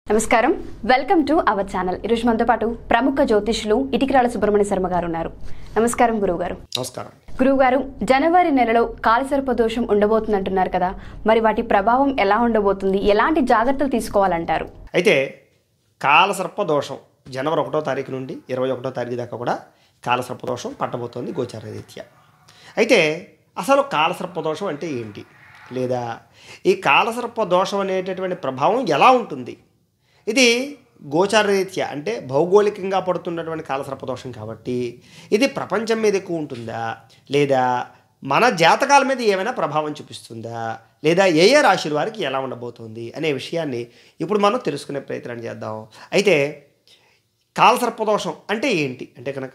నమస్కారం welcome to our channel ఈరోజు మనతో పాటు ప్రముఖ జ్యోతిష్యులు ఇటికిరాల సుబ్రహ్మణ్య శర్మ గారు ఉన్నారు నమస్కారం గురువు గారు నమస్కారం గురువు గారు జనవరి నెలలో కాలసర్ప దోషం ఉండబోతుంది అంటున్నారు కదా మరి వాటి ప్రభావం ఎలా ఉండబోతుంది ఎలాంటి జాగ్రత్తలు తీసుకోవాలంటారు అయితే కాలసర్ప దోషం జనవరి ఒకటో తారీఖు నుండి ఇరవై ఒకటో తారీఖు దాకా కూడా కాలసర్ప దోషం పట్టబోతోంది గోచార రీత్యా అయితే అసలు కాలసర్ప దోషం అంటే ఏంటి లేదా ఈ కాలసర్ప దోషం అనేటటువంటి ప్రభావం ఎలా ఉంటుంది ఇది గోచార రీత్యా అంటే భౌగోళికంగా పడుతున్నటువంటి కాలసర్ప దోషం కాబట్టి ఇది ప్రపంచం మీద ఎక్కువ ఉంటుందా లేదా మన జాతకాల మీద ఏమైనా ప్రభావం చూపిస్తుందా లేదా ఏ ఏ రాశుల వారికి ఎలా ఉండబోతుంది అనే విషయాన్ని ఇప్పుడు మనం తెలుసుకునే ప్రయత్నం చేద్దాం అయితే కాలసర్పదోషం అంటే ఏంటి అంటే కనుక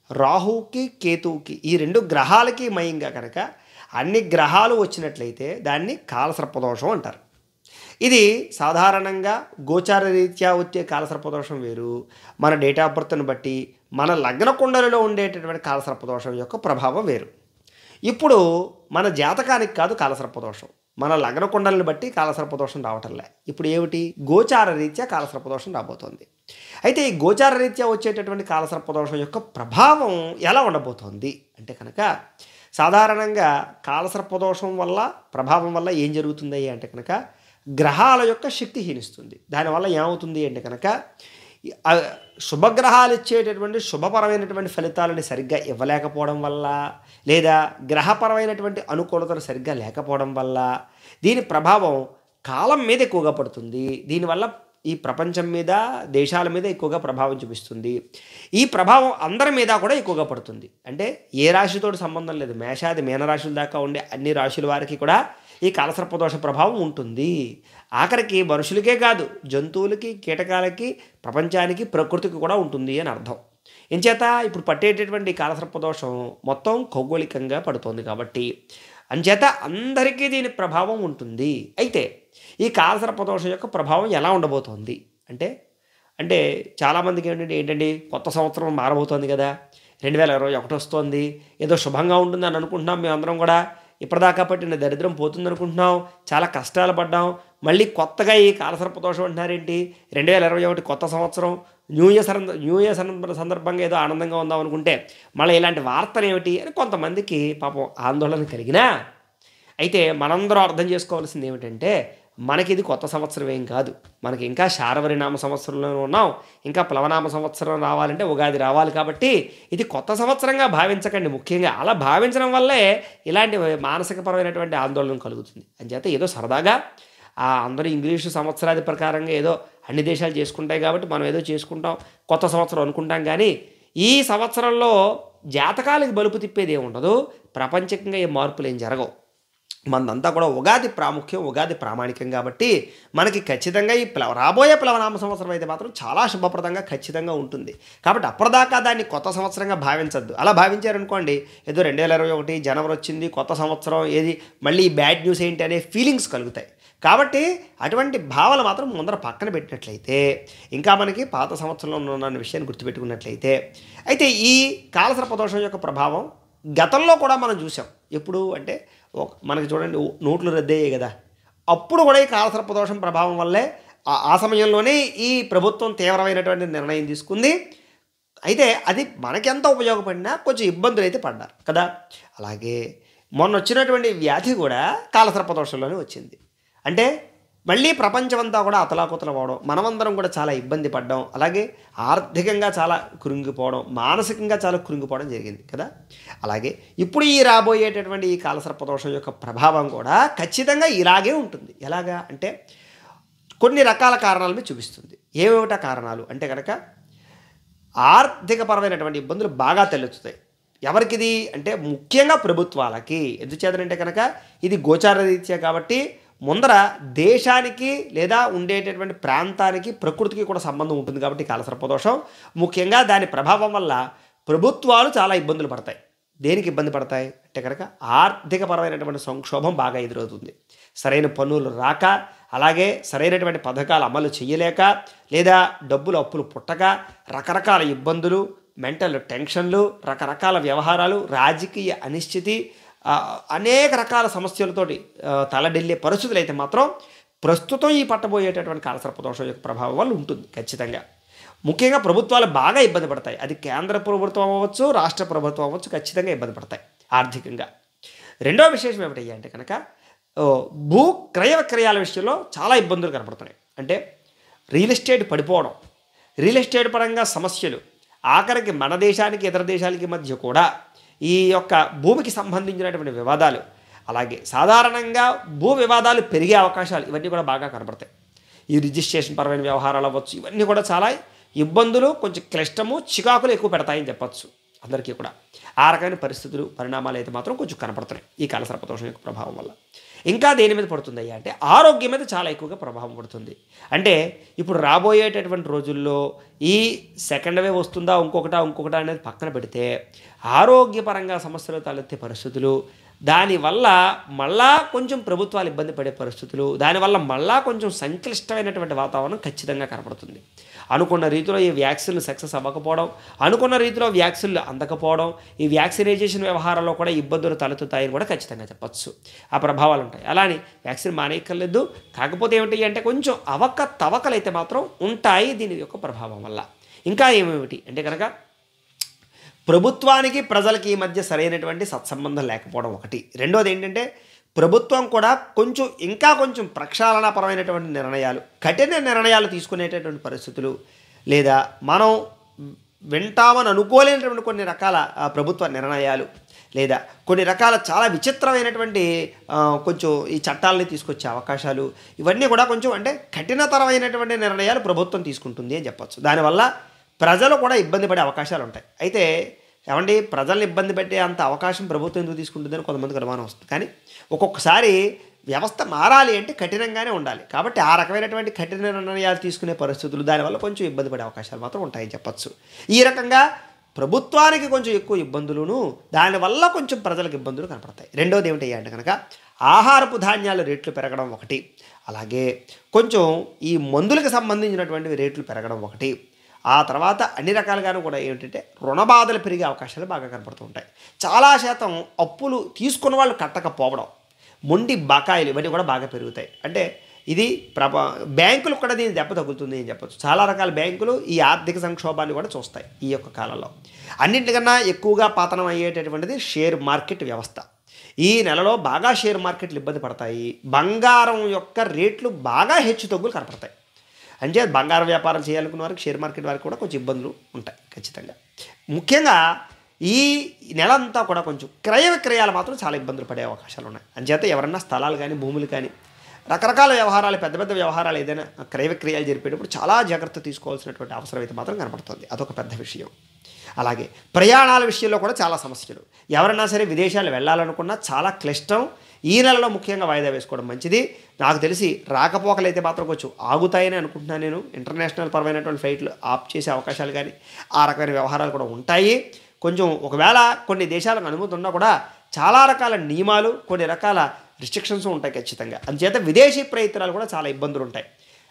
రాహుకి కేతువుకి ఈ రెండు గ్రహాలకి మయంగా కనుక అన్ని గ్రహాలు వచ్చినట్లయితే దాన్ని కాలసర్పదోషం అంటారు ఇది సాధారణంగా గోచార రీత్యా వచ్చే కాలసర్పదోషం వేరు మన డేట్ ఆఫ్ బర్త్ను బట్టి మన లగ్న కుండలిలో ఉండేటటువంటి కాలసర్పదోషం యొక్క ప్రభావం వేరు ఇప్పుడు మన జాతకానికి కాదు కాలసర్పదోషం మన లగ్న కుండలను బట్టి కాలసర్పదోషం రావటంలే ఇప్పుడు ఏమిటి గోచార రీత్యా కాలసర్పదోషం రాబోతోంది అయితే ఈ గోచార రీత్యా వచ్చేటటువంటి కాలసర్పదోషం యొక్క ప్రభావం ఎలా ఉండబోతోంది అంటే కనుక సాధారణంగా కాలసర్పదోషం వల్ల ప్రభావం వల్ల ఏం జరుగుతుంది అంటే కనుక గ్రహాల యొక్క శక్తి హీనిస్తుంది దానివల్ల ఏమవుతుంది అంటే కనుక ఈ, ఆ, శుభగ్రహాలు ఇచ్చేటటువంటి శుభపరమైనటువంటి ఫలితాలని సరిగ్గా ఇవ్వలేకపోవడం వల్ల లేదా గ్రహపరమైనటువంటి అనుకూలతలు సరిగ్గా లేకపోవడం వల్ల దీని ప్రభావం కాలం మీద ఎక్కువగా పడుతుంది దీనివల్ల ఈ ప్రపంచం మీద దేశాల మీద ఎక్కువగా ప్రభావం చూపిస్తుంది ఈ ప్రభావం అందరి మీద కూడా ఎక్కువగా పడుతుంది అంటే ఏ రాశితో సంబంధం లేదు మేషాది మీనరాశుల దాకా ఉండే అన్ని రాశుల వారికి కూడా ఈ కాలసర్పదోష ప్రభావం ఉంటుంది ఆఖరికి మనుషులకే కాదు జంతువులకి కీటకాలకి ప్రపంచానికి ప్రకృతికి కూడా ఉంటుంది అని అర్థం ఎంచేత ఇప్పుడు పట్టేటటువంటి ఈ కాలసర్పదోషం మొత్తం ఖౌగోళికంగా పడుతోంది కాబట్టి అంచేత అందరికీ దీని ప్రభావం ఉంటుంది అయితే ఈ కాలసర్పదోషం యొక్క ప్రభావం ఎలా ఉండబోతోంది అంటే అంటే చాలామందికి ఏంటంటే ఏంటండి కొత్త సంవత్సరం మారబోతోంది కదా రెండు వేల ఇరవై ఒకటి వస్తోంది ఏదో శుభంగా ఉంటుందని అనుకుంటున్నాం మేమందరం కూడా ఇప్పటిదాకా పట్టిన దరిద్రం పోతుంది అనుకుంటున్నాం చాలా కష్టాలు పడ్డాం మళ్ళీ కొత్తగా ఈ కాలసర్పదోషం అంటున్నారేంటి రెండు వేల ఇరవై ఒకటి కొత్త సంవత్సరం న్యూ ఇయర్ సంద న్యూ ఇయర్ సంద- సందర్భంగా ఏదో ఆనందంగా ఉందాం అనుకుంటే మళ్ళీ ఇలాంటి వార్తలు ఏమిటి అని కొంతమందికి పాపం ఆందోళన కలిగినా అయితే మనందరం అర్థం చేసుకోవాల్సింది ఏమిటంటే మనకి ఇది కొత్త సంవత్సరం ఏం కాదు మనకి ఇంకా శారవరి నామ సంవత్సరంలో ఉన్నాం ఇంకా ప్లవనామ సంవత్సరం రావాలంటే ఉగాది రావాలి కాబట్టి ఇది కొత్త సంవత్సరంగా భావించకండి ముఖ్యంగా అలా భావించడం వల్లే ఇలాంటి మానసికపరమైనటువంటి ఆందోళన కలుగుతుంది అంచేత ఏదో సరదాగా ఆ అందరూ ఇంగ్లీషు సంవత్సరాది ప్రకారంగా ఏదో అన్ని దేశాలు చేసుకుంటాయి కాబట్టి మనం ఏదో చేసుకుంటాం కొత్త సంవత్సరం అనుకుంటాం కానీ ఈ సంవత్సరంలో జాతకాలకు బలుపు తిప్పేది ఏమి ఉండదు ప్రపంచకంగా ఏ మార్పులు ఏం జరగవు మనదంతా కూడా ఉగాది ప్రాముఖ్యం ఉగాది ప్రామాణికం కాబట్టి మనకి ఖచ్చితంగా ఈ ప్లవ రాబోయే ప్లవనామ సంవత్సరం అయితే మాత్రం చాలా శుభప్రదంగా ఖచ్చితంగా ఉంటుంది కాబట్టి అప్పటిదాకా దాన్ని కొత్త సంవత్సరంగా భావించద్దు అలా భావించారనుకోండి ఏదో రెండు వేల ఇరవై ఒకటి జనవరి వచ్చింది కొత్త సంవత్సరం ఏది మళ్ళీ ఈ బ్యాడ్ న్యూస్ ఏంటి అనే ఫీలింగ్స్ కలుగుతాయి కాబట్టి అటువంటి భావన మాత్రం ముందర పక్కన పెట్టినట్లయితే ఇంకా మనకి పాత సంవత్సరంలో ఉన్న విషయాన్ని గుర్తుపెట్టుకున్నట్లయితే అయితే ఈ కాలసర్పదోషం యొక్క ప్రభావం గతంలో కూడా మనం చూసాం ఎప్పుడు అంటే ఒక- మనకి చూడండి ఓ- నోట్లు రద్దయ్యాయి కదా అప్పుడు కూడా ఈ కాలసర్పదోషం ప్రభావం వల్లే ఆ- ఆ సమయంలోనే ఈ ప్రభుత్వం తీవ్రమైనటువంటి నిర్ణయం తీసుకుంది అయితే అది మనకెంత ఉపయోగపడినా కొంచెం ఇబ్బందులు అయితే పడ్డారు కదా అలాగే మొన్న వచ్చినటువంటి వ్యాధి కూడా కాలసర్పదోషంలోనే వచ్చింది అంటే మళ్ళీ ప్రపంచమంతా కూడా అతలాకుతలం అవడం మనమందరం కూడా చాలా ఇబ్బంది పడ్డాం అలాగే ఆర్థికంగా చాలా కృంగిపోవడం మానసికంగా చాలా కృంగిపోవడం జరిగింది కదా అలాగే ఇప్పుడు ఈ రాబోయేటటువంటి ఈ కాలసర్పదోషం యొక్క ప్రభావం కూడా ఖచ్చితంగా ఇలాగే ఉంటుంది ఎలాగా అంటే కొన్ని రకాల కారణాల మీద చూపిస్తుంది ఏమిటా కారణాలు అంటే కనుక ఆర్థికపరమైనటువంటి ఇబ్బందులు బాగా తెలుస్తాయి ఎవరికిది అంటే ముఖ్యంగా ప్రభుత్వాలకి ఎందుచేతనంటే కనుక ఇది గోచార రీత్యా కాబట్టి ముందర దేశానికి లేదా ఉండేటటువంటి ప్రాంతానికి ప్రకృతికి కూడా సంబంధం ఉంటుంది కాబట్టి ఈ కాలసర్పదోషం ముఖ్యంగా దాని ప్రభావం వల్ల ప్రభుత్వాలు చాలా ఇబ్బందులు పడతాయి దేనికి ఇబ్బంది పడతాయి అంటే కనుక ఆర్థికపరమైనటువంటి సంక్షోభం బాగా ఎదురవుతుంది సరైన పన్నులు రాక అలాగే సరైనటువంటి పథకాలు అమలు చేయలేక లేదా డబ్బులు అప్పులు పుట్టక రకరకాల ఇబ్బందులు మెంటల్ టెన్షన్లు రకరకాల వ్యవహారాలు రాజకీయ అనిశ్చితి ఆ, అనేక రకాల సమస్యలతోటి ఆ, తలడిల్లే పరిస్థితులు అయితే మాత్రం ప్రస్తుతం ఈ పట్టబోయేటటువంటి కాలసర్పదోషం యొక్క ప్రభావం వల్ల ఉంటుంది ఖచ్చితంగా ముఖ్యంగా ప్రభుత్వాలు బాగా ఇబ్బంది పడతాయి అది కేంద్ర ప్రభుత్వం అవ్వచ్చు రాష్ట్ర ప్రభుత్వం అవ్వచ్చు ఖచ్చితంగా ఇబ్బంది పడతాయి ఆర్థికంగా రెండో విశేషం ఏమిటయ్యా అంటే కనుక ఓ, భూ క్రయ విక్రయాల విషయంలో చాలా ఇబ్బందులు కనపడుతున్నాయి అంటే రియల్ ఎస్టేట్ పడిపోవడం రియల్ ఎస్టేట్ పరంగా సమస్యలు ఆఖరికి మన దేశానికి ఇతర దేశాలకి మధ్య కూడా ఈ యొక్క భూమికి సంబంధించినటువంటి వివాదాలు అలాగే సాధారణంగా భూ వివాదాలు పెరిగే అవకాశాలు ఇవన్నీ కూడా బాగా కనపడతాయి ఈ రిజిస్ట్రేషన్ పరమైన వ్యవహారాలు అవ్వచ్చు ఇవన్నీ కూడా చాలా ఇబ్బందులు కొంచెం క్లిష్టము చికాకులు ఎక్కువ పెడతాయని చెప్పచ్చు అందరికీ కూడా ఆ రకమైన పరిస్థితులు పరిణామాలు అయితే మాత్రం కొంచెం కనపడుతున్నాయి ఈ కాలసర్పదోషం యొక్క ప్రభావం వల్ల ఇంకా దేని మీద పడుతుంది అయ్యా అంటే ఆరోగ్యం మీద చాలా ఎక్కువగా ప్రభావం పడుతుంది అంటే ఇప్పుడు రాబోయేటటువంటి రోజుల్లో ఈ సెకండ్ వేవ్ వస్తుందా ఇంకొకటా ఇంకొకటా అనేది పక్కన పెడితే ఆరోగ్యపరంగా సమస్యలు తలెత్తే పరిస్థితులు దానివల్ల మళ్ళా కొంచెం ప్రభుత్వాలు ఇబ్బంది పడే పరిస్థితులు దానివల్ల మళ్ళా కొంచెం సంక్లిష్టమైనటువంటి వాతావరణం ఖచ్చితంగా కనపడుతుంది అనుకున్న రీతిలో ఈ వ్యాక్సిన్లు సక్సెస్ అవ్వకపోవడం అనుకున్న రీతిలో వ్యాక్సిన్లు అందకపోవడం ఈ వ్యాక్సినైజేషన్ వ్యవహారంలో కూడా ఇబ్బందులు తలెత్తుతాయని కూడా ఖచ్చితంగా చెప్పచ్చు ఆ ప్రభావాలు ఉంటాయి అలానే వ్యాక్సిన్ మానేయక్కర్లేదు కాకపోతే ఏమిటి అంటే కొంచెం అవక తవకలు అయితే మాత్రం ఉంటాయి దీని యొక్క ప్రభావం వల్ల ఇంకా ఏమేమిటి అంటే కనుక ప్రభుత్వానికి ప్రజలకి ఈ మధ్య సరైనటువంటి సత్సంబంధం లేకపోవడం ఒకటి రెండోది ఏంటంటే ప్రభుత్వం కూడా కొంచెం ఇంకా కొంచెం ప్రక్షాళనాపరమైనటువంటి నిర్ణయాలు కఠిన నిర్ణయాలు తీసుకునేటటువంటి పరిస్థితులు లేదా మనం వింటామని అనుకోలేనటువంటి కొన్ని రకాల ఆ, ప్రభుత్వ నిర్ణయాలు లేదా కొన్ని రకాల చాలా విచిత్రమైనటువంటి ఆ, కొంచెం ఈ చట్టాలని తీసుకొచ్చే అవకాశాలు ఇవన్నీ కూడా కొంచెం అంటే కఠినతరమైనటువంటి నిర్ణయాలు ప్రభుత్వం తీసుకుంటుంది అని చెప్పొచ్చు దానివల్ల ప్రజలు కూడా ఇబ్బంది పడే అవకాశాలు ఉంటాయి అయితే ఏమండి ప్రజల్ని ఇబ్బంది పెట్టే అంత అవకాశం ప్రభుత్వం ఎందుకు తీసుకుంటుందని కొంతమందికి అనుమానం వస్తుంది కానీ ఒక్కొక్కసారి వ్యవస్థ మారాలి అంటే కఠినంగానే ఉండాలి కాబట్టి ఆ రకమైనటువంటి కఠిన నిర్ణయాలు తీసుకునే పరిస్థితులు దానివల్ల కొంచెం ఇబ్బంది పడే అవకాశాలు మాత్రం ఉంటాయని చెప్పచ్చు ఈ రకంగా ప్రభుత్వానికి కొంచెం ఎక్కువ ఇబ్బందులను దానివల్ల కొంచెం ప్రజలకు ఇబ్బందులు కనపడతాయి రెండోది ఏమిటి అంటే కనుక ఆహారపు ధాన్యాల రేట్లు పెరగడం ఒకటి అలాగే కొంచెం ఈ మందులకు సంబంధించినటువంటి రేట్లు పెరగడం ఒకటి ఆ తర్వాత అన్ని రకాలుగాను కూడా ఏంటంటే రుణ బాధలు పెరిగే అవకాశాలు బాగా కనపడుతూ ఉంటాయి చాలా శాతం అప్పులు తీసుకున్న వాళ్ళు కట్టకపోవడం మొండి బకాయిలు ఇవన్నీ కూడా బాగా పెరుగుతాయి అంటే ఇది ప్రభ బ్యాంకులు కూడా దీన్ని దెబ్బ తగులుతుంది అని చెప్పొచ్చు చాలా రకాల బ్యాంకులు ఈ ఆర్థిక సంక్షోభాన్ని కూడా చూస్తాయి ఈ యొక్క కాలంలో అన్నింటికన్నా ఎక్కువగా పతనం అయ్యేటటువంటిది షేర్ మార్కెట్ వ్యవస్థ ఈ నెలలో బాగా షేర్ మార్కెట్లు ఇబ్బంది పడతాయి బంగారం యొక్క రేట్లు బాగా హెచ్చు తగ్గులు కనపడతాయి అంటే బంగారం వ్యాపారం చేయాలనుకున్న వారికి షేర్ మార్కెట్ వారికి కూడా కొంచెం ఇబ్బందులు ఉంటాయి ఖచ్చితంగా ముఖ్యంగా ఈ నెల అంతా కూడా కొంచెం క్రయ విక్రయాలు మాత్రం చాలా ఇబ్బందులు పడే అవకాశాలు ఉన్నాయి అంచేత ఎవరన్నా స్థలాలు కానీ భూములు కానీ రకరకాల వ్యవహారాలు పెద్ద పెద్ద వ్యవహారాలు ఏదైనా క్రయ విక్రయాలు జరిపేటప్పుడు చాలా జాగ్రత్త తీసుకోవాల్సినటువంటి అవసరం అయితే మాత్రం కనపడుతుంది అదొక పెద్ద విషయం అలాగే ప్రయాణాల విషయంలో కూడా చాలా సమస్యలు ఎవరైనా సరే విదేశాలు వెళ్ళాలనుకున్నా చాలా క్లిష్టం ఈ నెలలో ముఖ్యంగా వాయిదా వేసుకోవడం మంచిది నాకు తెలిసి రాకపోకలు అయితే మాత్రం కొంచెం ఆగుతాయని అనుకుంటున్నాను నేను ఇంటర్నేషనల్ పరమైనటువంటి ఫ్లైట్లు ఆఫ్ చేసే అవకాశాలు కానీ ఆ రకమైన వ్యవహారాలు కూడా ఉంటాయి కొంచెం ఒకవేళ కొన్ని దేశాలకు అనుమతి ఉన్నా కూడా చాలా రకాల నియమాలు కొన్ని రకాల రిస్ట్రిక్షన్స్ ఉంటాయి ఖచ్చితంగా అందుచేత విదేశీ ప్రయత్నాలు కూడా చాలా ఇబ్బందులు ఉంటాయి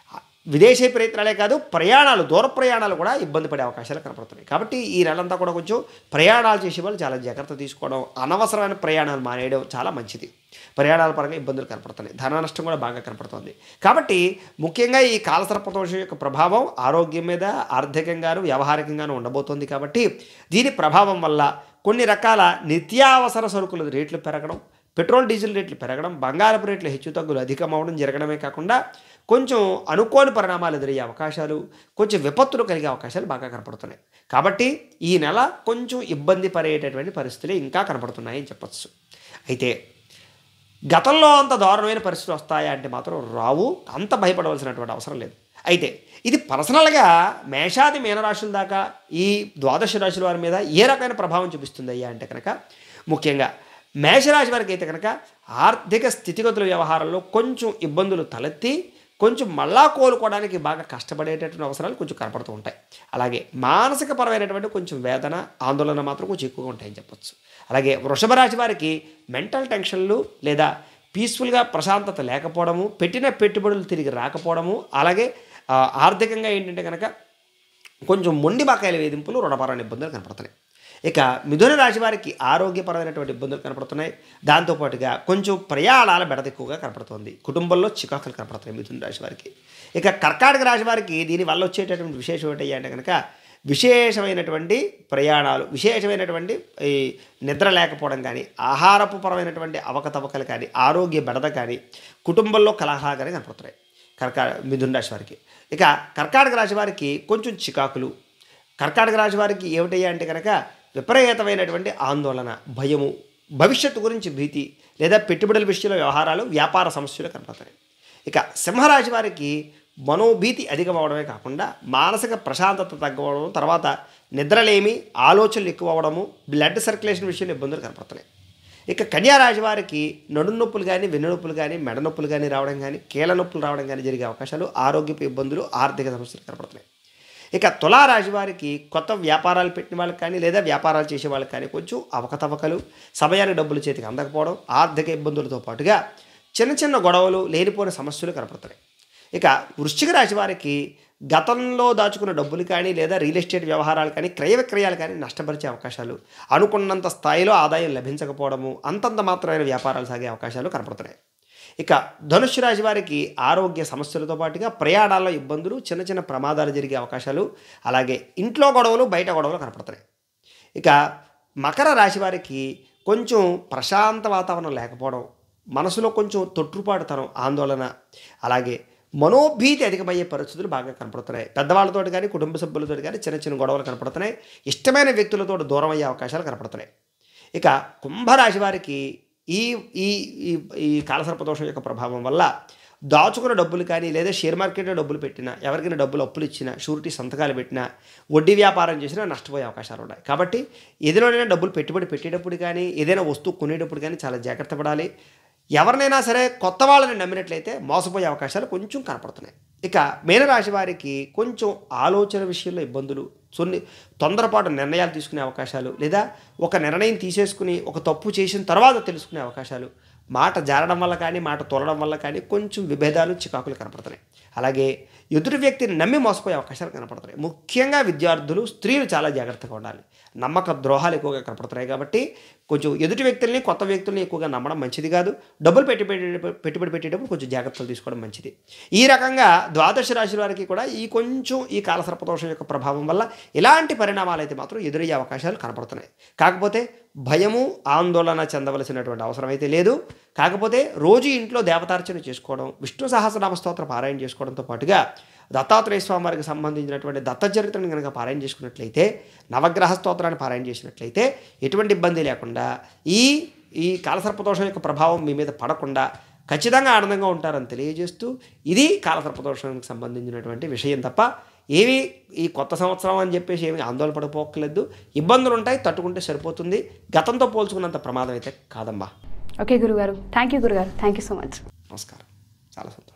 విదేశీ ప్రయత్నాలే కాదు ప్రయాణాలు దూర ప్రయాణాలు కూడా ఇబ్బంది పడే అవకాశాలు కనపడుతున్నాయి కాబట్టి ఈ నెలంతా కూడా కొంచెం ప్రయాణాలు చేసే వాళ్ళు చాలా జాగ్రత్త తీసుకోవడం అనవసరమైన ప్రయాణాలు మానేయడం చాలా మంచిది ప్రయాణాల పరంగా ఇబ్బందులు కనపడుతున్నాయి ధన నష్టం కూడా బాగా కనపడుతుంది కాబట్టి ముఖ్యంగా ఈ కాలసర్పదోషం యొక్క ప్రభావం ఆరోగ్యం మీద ఆర్థికంగాను వ్యవహారికంగాను ఉండబోతోంది కాబట్టి దీని ప్రభావం వల్ల కొన్ని రకాల నిత్యావసర సరుకుల రేట్లు పెరగడం పెట్రోల్ డీజిల్ రేట్లు పెరగడం బంగారపు రేట్లు హెచ్చుతగ్గులు అధికం అవడం జరగడమే కాకుండా కొంచెం అనుకోని పరిణామాలు ఎదురయ్యే అవకాశాలు కొంచెం విపత్తులు కలిగే అవకాశాలు బాగా కనపడుతున్నాయి కాబట్టి ఈ నెల కొంచెం ఇబ్బంది పడేటటువంటి పరిస్థితులు ఇంకా కనపడుతున్నాయి అని చెప్పచ్చు అయితే గతంలో అంత దారుణమైన పరిస్థితులు వస్తాయా అంటే మాత్రం రావు అంత భయపడవలసినటువంటి అవసరం లేదు అయితే ఇది పర్సనల్గా మేషాది మీనరాశుల దాకా ఈ ద్వాదశ రాశుల వారి మీద ఏ రకమైన ప్రభావం చూపిస్తుంది అయ్యా అంటే కనుక ముఖ్యంగా మేషరాశి వారికి అయితే కనుక ఆర్థిక స్థితిగతుల వ్యవహారంలో కొంచెం ఇబ్బందులు తలెత్తి కొంచెం మళ్ళా కోలుకోవడానికి బాగా కష్టపడేటటువంటి అవసరాలు కొంచెం కనపడుతూ ఉంటాయి అలాగే మానసిక పరమైనటువంటి కొంచెం వేదన ఆందోళన మాత్రం కొంచెం ఎక్కువగా ఉంటాయని చెప్పొచ్చు అలాగే వృషభ రాశి వారికి మెంటల్ టెన్షన్లు లేదా పీస్ఫుల్గా ప్రశాంతత లేకపోవడము పెట్టిన పెట్టుబడులు తిరిగి రాకపోవడము అలాగే ఆ, ఆర్థికంగా ఏంటంటే కనుక కొంచెం మొండి బకాయిల వేధింపులు రుణపరమైన ఇబ్బందులు కనపడుతున్నాయి ఇక మిథున రాశి వారికి ఆరోగ్యపరమైనటువంటి ఇబ్బందులు కనపడుతున్నాయి దాంతోపాటుగా కొంచెం ప్రయాణాల బెడద ఎక్కువగా కనపడుతుంది కుటుంబంలో చికాకులు కనపడుతున్నాయి మిథున రాశి వారికి ఇక కర్కాటక రాశి వారికి దీనివల్ల వచ్చేటటువంటి విశేషం ఏంటి అంటే కనుక విశేషమైనటువంటి ప్రయాణాలు విశేషమైనటువంటి ఈ నిద్ర లేకపోవడం కానీ ఆహారపు పరమైనటువంటి అవకతవకలు కానీ ఆరోగ్య బెడద కానీ కుటుంబంలో కలహాలు కానీ కనపడుతున్నాయి కర్కా మిథున రాశి వారికి ఇక కర్కాటక రాశి వారికి కొంచెం చికాకులు కర్కాటక రాశి వారికి ఏమిటయ్యా అంటే కనుక విపరీతమైనటువంటి ఆందోళన భయము భవిష్యత్తు గురించి భీతి లేదా పెట్టుబడుల విషయంలో వ్యవహారాలు వ్యాపార సమస్యలు కనపడతాయి ఇక సింహరాశి వారికి మనోభీతి అధికమవడమే కాకుండా మానసిక ప్రశాంతత తగ్గవడం తర్వాత నిద్రలేమి ఆలోచనలు ఎక్కువ అవడము బ్లడ్ సర్క్యులేషన్ విషయంలో ఇబ్బందులు కనపడుతున్నాయి ఇక కన్యారాశి వారికి నడుము నొప్పులు కానీ వెన్ను నొప్పులు కానీ మెడ నొప్పులు కానీ రావడం కానీ కీళ్ళ నొప్పులు రావడం కానీ జరిగే అవకాశాలు ఆరోగ్యపు ఇబ్బందులు ఆర్థిక సమస్యలు కనపడుతున్నాయి ఇక తులారాశి వారికి కొత్త వ్యాపారాలు పెట్టిన వాళ్ళకి కానీ లేదా వ్యాపారాలు చేసే వాళ్ళకి కానీ కొంచెం అవకతవకలు సమయానికి డబ్బులు చేతికి అందకపోవడం ఆర్థిక ఇబ్బందులతో పాటుగా చిన్న చిన్న గొడవలు లేనిపోయిన సమస్యలు కనపడుతున్నాయి ఇక వృశ్చిక రాశి వారికి గతంలో దాచుకున్న డబ్బులు కానీ లేదా రియల్ ఎస్టేట్ వ్యవహారాలు కానీ క్రయ విక్రయాలు కానీ నష్టపరిచే అవకాశాలు అనుకున్నంత స్థాయిలో ఆదాయం లభించకపోవడము అంతంత మాత్రమైన వ్యాపారాలు సాగే అవకాశాలు కనపడుతున్నాయి ఇక ధనుస్సు రాశి వారికి ఆరోగ్య సమస్యలతో పాటుగా ప్రయాణాల్లో ఇబ్బందులు చిన్న చిన్న ప్రమాదాలు జరిగే అవకాశాలు అలాగే ఇంట్లో గొడవలు బయట గొడవలు కనపడుతున్నాయి ఇక మకర రాశి వారికి కొంచెం ప్రశాంత వాతావరణం లేకపోవడం మనసులో కొంచెం తొట్టుపాటుతనం ఆందోళన అలాగే మనోభీతి అధికమయ్యే పరిస్థితులు బాగా కనపడుతున్నాయి పెద్దవాళ్ళతో కానీ కుటుంబ సభ్యులతో కానీ చిన్న చిన్న గొడవలు కనపడుతున్నాయి ఇష్టమైన వ్యక్తులతో దూరం అయ్యే అవకాశాలు కనపడుతున్నాయి ఇక కుంభరాశి వారికి ఈ ఈ ఈ ఈ కాలసర్పదోషం యొక్క ప్రభావం వల్ల దాచుకున్న డబ్బులు కానీ లేదా షేర్ మార్కెట్లో డబ్బులు పెట్టినా ఎవరికైనా డబ్బులు అప్పులు ఇచ్చినా షూరిటీ సంతకాలు పెట్టినా వడ్డీ వ్యాపారం చేసినా నష్టపోయే అవకాశాలు ఉన్నాయి కాబట్టి ఏదైనా డబ్బులు పెట్టుబడి పెట్టేటప్పుడు కానీ ఏదైనా వస్తువు కొనేటప్పుడు కానీ చాలా జాగ్రత్త పడాలి ఎవరినైనా సరే కొత్త వాళ్ళని నమ్మినట్లయితే మోసపోయే అవకాశాలు కొంచెం కనపడుతున్నాయి ఇక మీనరాశి వారికి కొంచెం ఆలోచన విషయంలో ఇబ్బందులు కొన్ని తొందరపాటు నిర్ణయాలు తీసుకునే అవకాశాలు లేదా ఒక నిర్ణయం తీసేసుకుని ఒక తప్పు చేసిన తర్వాత తెలుసుకునే అవకాశాలు మాట జారడం వల్ల కానీ మాట తొలడం వల్ల కానీ కొంచెం విభేదాలు చికాకులు కనపడుతున్నాయి అలాగే ఎదుటి వ్యక్తిని నమ్మి మోసపోయే అవకాశాలు కనపడుతున్నాయి ముఖ్యంగా విద్యార్థులు స్త్రీలు చాలా జాగ్రత్తగా ఉండాలి నమ్మక ద్రోహాలు ఎక్కువగా కనపడుతున్నాయి కాబట్టి కొంచెం ఎదుటి వ్యక్తుల్ని కొత్త వ్యక్తుల్ని ఎక్కువగా నమ్మడం మంచిది కాదు డబ్బులు పెట్టి పెట్టుబడి పెట్టేటప్పుడు కొంచెం జాగ్రత్తలు తీసుకోవడం మంచిది ఈ రకంగా ద్వాదశ రాశి వారికి కూడా ఈ కొంచెం ఈ కాలసర్పదోషం యొక్క ప్రభావం వల్ల ఇలాంటి పరిణామాలు అయితే మాత్రం ఎదురయ్యే అవకాశాలు కనపడుతున్నాయి కాకపోతే భయము ఆందోళన చెందవలసినటువంటి అవసరం అయితే లేదు కాకపోతే రోజు ఇంట్లో దేవతార్చన చేసుకోవడం విష్ణు సహస్రనామ స్తోత్ర పారాయణ చేసుకోవడంతో పాటుగా దత్తాత్రేయ స్వామి వారికి సంబంధించినటువంటి దత్త చరిత్రను కనుక పారాయణ చేసుకున్నట్లయితే నవగ్రహ స్తోత్రాన్ని పారాయణ చేసినట్లయితే ఎటువంటి ఇబ్బంది లేకుండా ఈ ఈ కాలసర్పదోషం యొక్క ప్రభావం మీ మీద పడకుండా ఖచ్చితంగా ఆనందంగా ఉంటారని తెలియజేస్తూ ఇది కాలసర్పదోషానికి సంబంధించినటువంటి విషయం తప్ప ఏవి ఈ కొత్త సంవత్సరం అని చెప్పేసి ఏమి ఆందోళన పడిపోకలేదు ఇబ్బందులు ఉంటాయి తట్టుకుంటే సరిపోతుంది గతంతో పోల్చుకున్నంత ప్రమాదం అయితే కాదమ్మా ఓకే గురుగారు థ్యాంక్ యూ గురుగారు థ్యాంక్ యూ సో మచ్ నమస్కారం చాలా సంతోషం